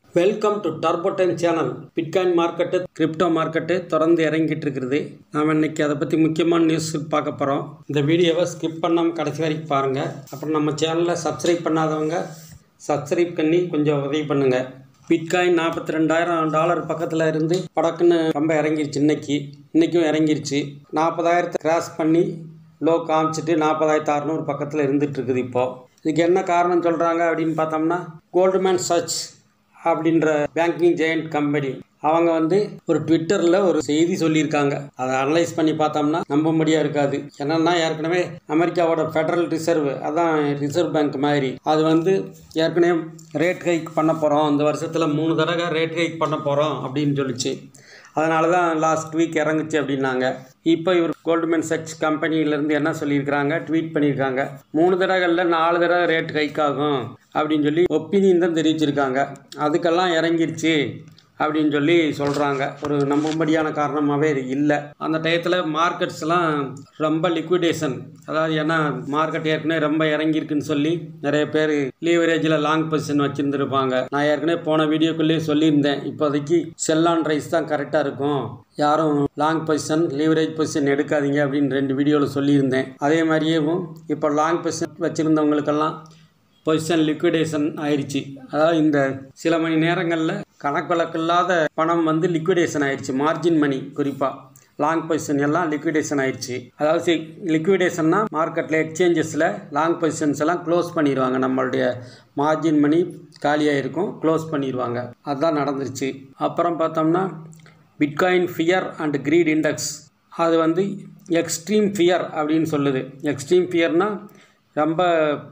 welcome to Turbo Time channel Bitcoin market crypto market தொடர்ந்து இறங்கிட்டு இருக்குது நாம் இன்னைக்கு அதை பற்றி முக்கியமான நியூஸ் பார்க்க போகிறோம் இந்த வீடியோவை ஸ்கிப் பண்ணாமல் கடைசி வரைக்கும் பாருங்கள் அப்புறம் நம்ம சேனலை சப்ஸ்கிரைப் பண்ணாதவங்க சப்ஸ்கிரைப் பண்ணி கொஞ்சம் உதவி பண்ணுங்கள் பிட்காயின் நாற்பத்தி ரெண்டாயிரம் டாலர் பக்கத்தில் இருந்து படக்குன்னு ரொம்ப இறங்கிருச்சு இன்னைக்கு இன்றைக்கும் இறங்கிருச்சு நாற்பதாயிரத்தை கிராஸ் பண்ணி லோ காமிச்சிட்டு நாற்பதாயிரத்து அறநூறு பக்கத்தில் இருந்துட்டு இருக்குது இப்போது இதுக்கு என்ன காரணம் சொல்கிறாங்க அப்படின்னு பார்த்தோம்னா கோல்டுமேன் சர்ச் அப்படின்ற பேங்கிங் ஜெயண்ட் கம்பெனி அவங்க வந்து ஒரு ட்விட்டரில் ஒரு செய்தி சொல்லியிருக்காங்க அதை அனலைஸ் பண்ணி பார்த்தோம்னா நம்ப முடியா இருக்காது என்னன்னா ஏற்கனவே அமெரிக்காவோட ஃபெடரல் ரிசர்வ் அதான் ரிசர்வ் பேங்க் மாதிரி அது வந்து ஏற்கனவே ரேட் ஹைக் பண்ண போகிறோம் இந்த வருஷத்தில் மூணு தடவை ரேட் ஹைக் பண்ண போகிறோம் அப்படின்னு சொல்லிச்சு அதனால தான் லாஸ்ட் வீக் இறங்குச்சு அப்படின்னாங்க இப்போ இவர் கோல்டுமேன் சர்ச் கம்பெனியிலேருந்து என்ன சொல்லியிருக்கிறாங்க ட்வீட் பண்ணியிருக்காங்க மூணு தடவைகளில் நாலு தடவை ரேட் ஹைக் ஆகும் அப்படின்னு சொல்லி ஒப்பீனியன் தான் தெரிவிச்சிருக்காங்க அதுக்கெல்லாம் இறங்கிருச்சு அப்படின்னு சொல்லி சொல்கிறாங்க ஒரு நம்பும்படியான காரணமாகவே இது இல்லை அந்த டயத்தில் மார்க்கெட்ஸ்லாம் ரொம்ப லிக்விடேஷன் அதாவது ஏன்னா மார்க்கெட் ஏற்கனவே ரொம்ப இறங்கியிருக்குன்னு சொல்லி நிறைய பேர் லீவரேஜில் லாங் பொசிஷன் வச்சுருந்துருப்பாங்க நான் ஏற்கனவே போன வீடியோக்குள்ளேயே சொல்லியிருந்தேன் இப்போதைக்கு செல் ஆன் ரைஸ் தான் கரெக்டாக இருக்கும் யாரும் லாங் பொசிஷன் லீவரேஜ் பொசிஷன் எடுக்காதீங்க அப்படின்னு ரெண்டு வீடியோவில் சொல்லியிருந்தேன் அதே மாதிரியேவும் இப்போ லாங் பொசிஷன் வச்சுருந்தவங்களுக்கெல்லாம் பொசிஷன் லிக்விடேஷன் ஆயிடுச்சு அதாவது இந்த சில மணி நேரங்களில் கணக்கு வழக்கில்லாத பணம் வந்து லிக்விடேஷன் ஆயிடுச்சு மார்ஜின் மணி குறிப்பாக லாங் பொசிஷன் எல்லாம் லிக்விடேஷன் ஆயிடுச்சு அதாவது லிக்விடேஷன்னா மார்க்கெட்டில் எக்ஸ்சேஞ்சஸில் லாங் பொசிஷன்ஸ் எல்லாம் க்ளோஸ் பண்ணிடுவாங்க நம்மளுடைய மார்ஜின் மணி காலியாக இருக்கும் க்ளோஸ் பண்ணிடுவாங்க அதுதான் நடந்துருச்சு அப்புறம் பார்த்தோம்னா Bitcoin fear and greed index அது வந்து எக்ஸ்ட்ரீம் ஃபியர் அப்படின்னு சொல்லுது எக்ஸ்ட்ரீம் ஃபியர்னால் ரொம்ப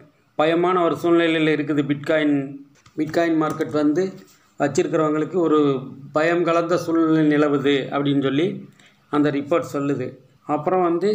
பயமான ஒரு சூழ்நிலையில் இருக்குது பிட்காயின் பிட்காயின் மார்க்கெட் வந்து வச்சிருக்கிறவங்களுக்கு ஒரு பயம் கலந்த சூழ்நிலை நிலவுது அப்படின்னு சொல்லி அந்த ரிப்போர்ட் சொல்லுது அப்புறம் வந்து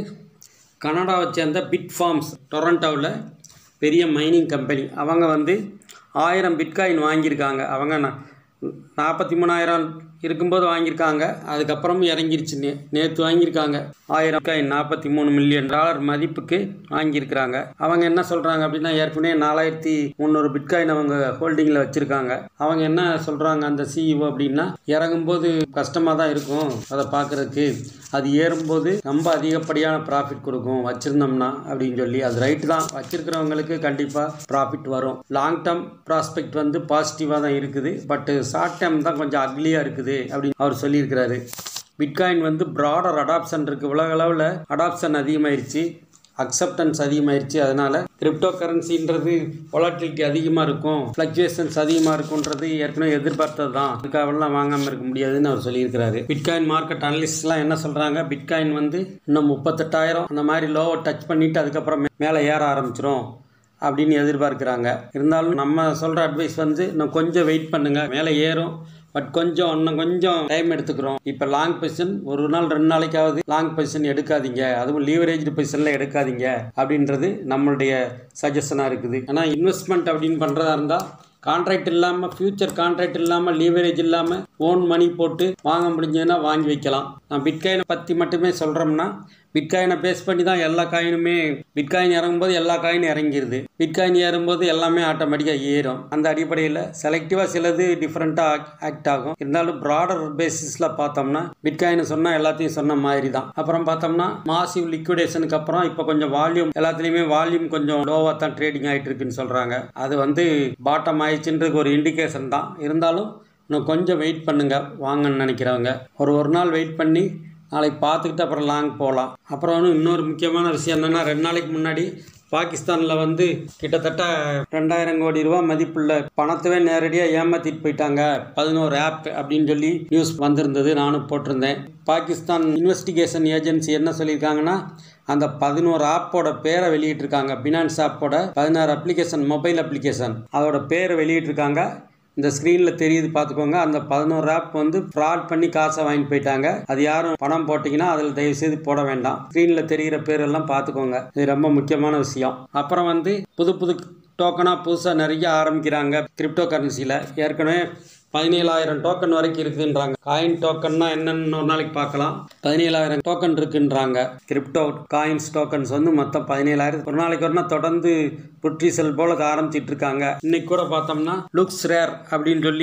கனடாவை சேர்ந்த பிட் ஃபார்ம்ஸ் டொரண்டோவில் பெரிய மைனிங் கம்பெனி அவங்க வந்து ஆயிரம் பிட்காயின் வாங்கியிருக்காங்க அவங்க நா- நாற்பத்தி மூணாயிரம் இருக்கும்போது வாங்கியிருக்காங்க அதுக்கப்புறம் இறங்கிருச்சு நே நேற்று வாங்கியிருக்காங்க ஆயிரம் காயின் நாற்பத்தி மூணு மில்லியன் டாலர் மதிப்புக்கு வாங்கியிருக்கிறாங்க அவங்க என்ன சொல்கிறாங்க அப்படின்னா ஏற்கனவே நாலாயிரத்தி முந்நூறு பிட்காயின் அவங்க ஹோல்டிங்கில் வச்சுருக்காங்க அவங்க என்ன சொல்கிறாங்க அந்த சிஇஓ அப்படின்னா இறங்கும்போது கஷ்டமாக தான் இருக்கும் அதை பார்க்குறதுக்கு அது ஏறும்போது ரொம்ப அதிகப்படியான ப்ராஃபிட் கொடுக்கும் வச்சுருந்தோம்னா அப்படின்னு சொல்லி அது ரைட்டு தான் வச்சிருக்கிறவங்களுக்கு கண்டிப்பாக ப்ராஃபிட் வரும் லாங் டேர்ம் ப்ராஸ்பெக்ட் வந்து பாசிட்டிவாக தான் இருக்குது பட்டு ஷார்ட் டேர்ம் தான் கொஞ்சம் அக்லியாக இருக்குது அப்படின்னு அவர் சொல்லியிருக்கிறாரு பிட்காயின் வந்து ப்ராடர் அடாப்ஷன் இருக்குது உலக அளவில் அடாப்ஷன் அதிகமாயிருச்சு அக்செப்டன்ஸ் அதிகமாயிருச்சு அதனால கிரிப்டோ கரன்சின்றது வொலாட்டிலிட்டி அதிகமாக இருக்கும் ஃப்ளக்சுவேஷன்ஸ் அதிகமாக இருக்குன்றது ஏற்கனவே எதிர்பார்த்தது தான் அதுக்காகலாம் வாங்காமல் இருக்க முடியாதுன்னு அவர் சொல்லியிருக்கிறாரு பிட்காயின் மார்க்கெட் அனலிஸ்ட்லாம் என்ன சொல்கிறாங்க பிட்காயின் வந்து இன்னும் முப்பத்தெட்டாயிரம் அந்த மாதிரி லோவை டச் பண்ணிட்டு அதுக்கப்புறம் மேலே ஏற ஆரம்பிச்சிரும் அப்படின்னு எதிர்பார்க்குறாங்க இருந்தாலும் நம்ம சொல்கிற அட்வைஸ் வந்து இன்னும் கொஞ்சம் வெயிட் பண்ணுங்கள் மேலே ஏறும் பட் கொஞ்சம் இன்னும் கொஞ்சம் டைம் எடுத்துக்கிறோம் இப்போ லாங் பொசிஷன் ஒரு நாள் ரெண்டு நாளைக்காவது லாங் பொசிஷன் எடுக்காதீங்க அதுவும் லீவரேஜ் பொசிஷனில் எடுக்காதீங்க அப்படின்றது நம்மளுடைய சஜஷனாக இருக்குது ஆனால் இன்வெஸ்ட்மெண்ட் அப்படின்னு பண்ணுறதா இருந்தால் கான்ட்ராக்ட் இல்லாமல் ஃபியூச்சர் கான்ட்ராக்ட் இல்லாமல் லீவரேஜ் இல்லாமல் ஓன் மணி போட்டு வாங்க முடிஞ்சதுன்னா வாங்கி வைக்கலாம் நான் பிட்காயினை பற்றி மட்டுமே சொல்கிறோம்னா பிட்காயினை பேஸ் பண்ணி தான் எல்லா காயினுமே பிட்காயின் இறங்கும்போது எல்லா காயினும் இறங்கிருது பிட்காயின் ஏறும்போது எல்லாமே ஆட்டோமேட்டிக்காக ஏறும் அந்த அடிப்படையில் செலக்டிவாக சிலது டிஃப்ரெண்ட்டாக ஆக்ட் ஆகும் இருந்தாலும் ப்ராடர் பேசிஸில் பார்த்தோம்னா பிட்காயின் சொன்னால் எல்லாத்தையும் சொன்ன மாதிரி தான் அப்புறம் பார்த்தோம்னா மாசிவ் லிக்விடேஷனுக்கு அப்புறம் இப்போ கொஞ்சம் வால்யூம் எல்லாத்துலேயுமே வால்யூம் கொஞ்சம் லோவாக தான் ட்ரேடிங் ஆகிட்டு இருக்குன்னு சொல்கிறாங்க அது வந்து பாட்டம் ஆயிடுச்சுன்றது ஒரு இண்டிகேஷன் தான் இருந்தாலும் இன்னும் கொஞ்சம் வெயிட் பண்ணுங்க வாங்கன்னு நினைக்கிறவங்க ஒரு ஒரு நாள் வெயிட் பண்ணி நாளைக்கு பார்த்துக்கிட்டு அப்புறம் லாங் போகலாம் அப்புறம் வந்து இன்னொரு முக்கியமான விஷயம் என்னென்னா ரெண்டு நாளைக்கு முன்னாடி பாகிஸ்தானில் வந்து கிட்டத்தட்ட ரெண்டாயிரம் கோடி ரூபா மதிப்புள்ள பணத்தவே நேரடியாக ஏமாற்றிட்டு போயிட்டாங்க பதினோரு ஆப் அப்படின்னு சொல்லி நியூஸ் வந்திருந்தது நானும் போட்டிருந்தேன் பாகிஸ்தான் இன்வெஸ்டிகேஷன் ஏஜென்சி என்ன சொல்லியிருக்காங்கன்னா அந்த பதினோரு ஆப்போட பேரை வெளியிட்டிருக்காங்க பினான்ஸ் ஆப்போட பதினாறு அப்ளிகேஷன் மொபைல் அப்ளிகேஷன் அதோட பேரை வெளியிட்டிருக்காங்க இந்த ஸ்க்ரீனில் தெரியுது பார்த்துக்கோங்க அந்த பதினோரு ஆப் வந்து ஃப்ராட் பண்ணி காசை வாங்கிட்டு போயிட்டாங்க அது யாரும் பணம் போட்டிங்கன்னா அதில் தயவு செய்து போட வேண்டாம் ஸ்க்ரீனில் தெரிகிற பேரெல்லாம் பார்த்துக்கோங்க இது ரொம்ப முக்கியமான விஷயம் அப்புறம் வந்து புது புது டோக்கனாக புதுசாக நிறைய ஆரம்பிக்கிறாங்க கிரிப்டோ கரன்சியில் ஏற்கனவே பதினேழாயிரம் டோக்கன் வரைக்கும் இருக்குன்றாங்க காயின் டோக்கன்னா என்னன்னு ஒரு நாளைக்கு பார்க்கலாம் பதினேழாயிரம் டோக்கன் இருக்குன்றாங்க கிரிப்டோ காயின்ஸ் டோக்கன்ஸ் வந்து மொத்தம் பதினேழாயிரம் ஒரு நாளைக்கு ஒரு நாள் தொடர்ந்து புற்றி செல் போல ஆரம்பிச்சிட்டு இருக்காங்க இன்னைக்கு கூட பார்த்தோம்னா லுக்ஸ் ரேர் அப்படின்னு சொல்லி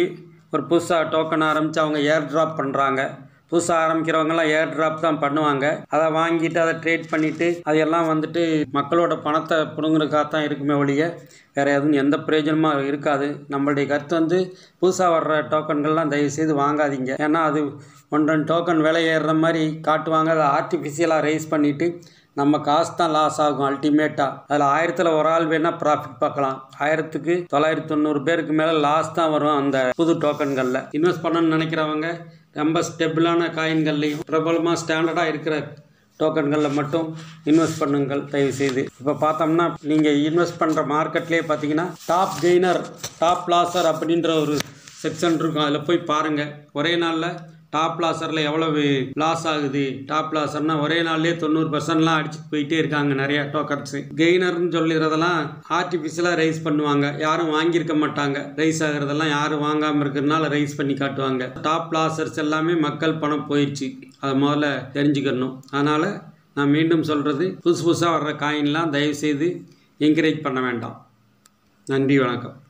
ஒரு புதுசாக டோக்கன் ஆரம்பித்து அவங்க ஏர் ட்ராப் பண்ணுறாங்க புதுசாக ஆரம்பிக்கிறவங்கலாம் ஏர் ட்ராப் தான் பண்ணுவாங்க அதை வாங்கிட்டு அதை ட்ரேட் பண்ணிவிட்டு அதையெல்லாம் வந்துட்டு மக்களோட பணத்தை பிடுங்குறதுக்காக தான் இருக்குமே ஒழிய வேறு எதுவும் எந்த பிரயோஜனமாக இருக்காது நம்மளுடைய கருத்து வந்து புதுசாக வர்ற டோக்கன்கள்லாம் தயவுசெய்து வாங்காதீங்க ஏன்னா அது ஒன்று ரெண்டு டோக்கன் விலை ஏறுற மாதிரி காட்டுவாங்க அதை ஆர்டிஃபிஷியலாக ரைஸ் பண்ணிவிட்டு நம்ம காசு தான் லாஸ் ஆகும் அல்டிமேட்டாக அதில் ஆயிரத்தில் ஒரு ஆள் வேணால் ப்ராஃபிட் பார்க்கலாம் ஆயிரத்துக்கு தொள்ளாயிரத்தி தொண்ணூறு பேருக்கு மேலே லாஸ் தான் வரும் அந்த புது டோக்கன்களில் இன்வெஸ்ட் பண்ணணும்னு நினைக்கிறவங்க ரொம்ப ஸ்டெபிளான காயின்கள்லையும் பிரபலமாக ஸ்டாண்டர்டாக இருக்கிற டோக்கன்களில் மட்டும் இன்வெஸ்ட் பண்ணுங்கள் தயவு செய்து இப்போ பார்த்தோம்னா நீங்கள் இன்வெஸ்ட் பண்ணுற மார்க்கெட்லேயே பார்த்தீங்கன்னா டாப் கெய்னர் டாப் லாசர் அப்படின்ற ஒரு செக்ஷன் இருக்கும் அதில் போய் பாருங்கள் ஒரே நாளில் டாப் லாசரில் எவ்வளவு லாஸ் ஆகுது டாப் லாசர்னா ஒரே நாள்லேயே தொண்ணூறு பர்சன்ட்லாம் அடிச்சுட்டு போயிட்டே இருக்காங்க நிறைய டோக்கன்ஸு கெய்னர்னு சொல்லிடுறதெல்லாம் ஆர்டிஃபிஷியலாக ரைஸ் பண்ணுவாங்க யாரும் வாங்கியிருக்க மாட்டாங்க ரைஸ் ஆகுறதெல்லாம் யாரும் வாங்காமல் இருக்கிறதுனால ரைஸ் பண்ணி காட்டுவாங்க டாப் லாசர்ஸ் எல்லாமே மக்கள் பணம் போயிடுச்சு அதை முதல்ல தெரிஞ்சுக்கணும் அதனால் நான் மீண்டும் சொல்கிறது புதுசு புதுசாக வர்ற காயின்லாம் தயவுசெய்து என்கரேஜ் பண்ண வேண்டாம் நன்றி வணக்கம்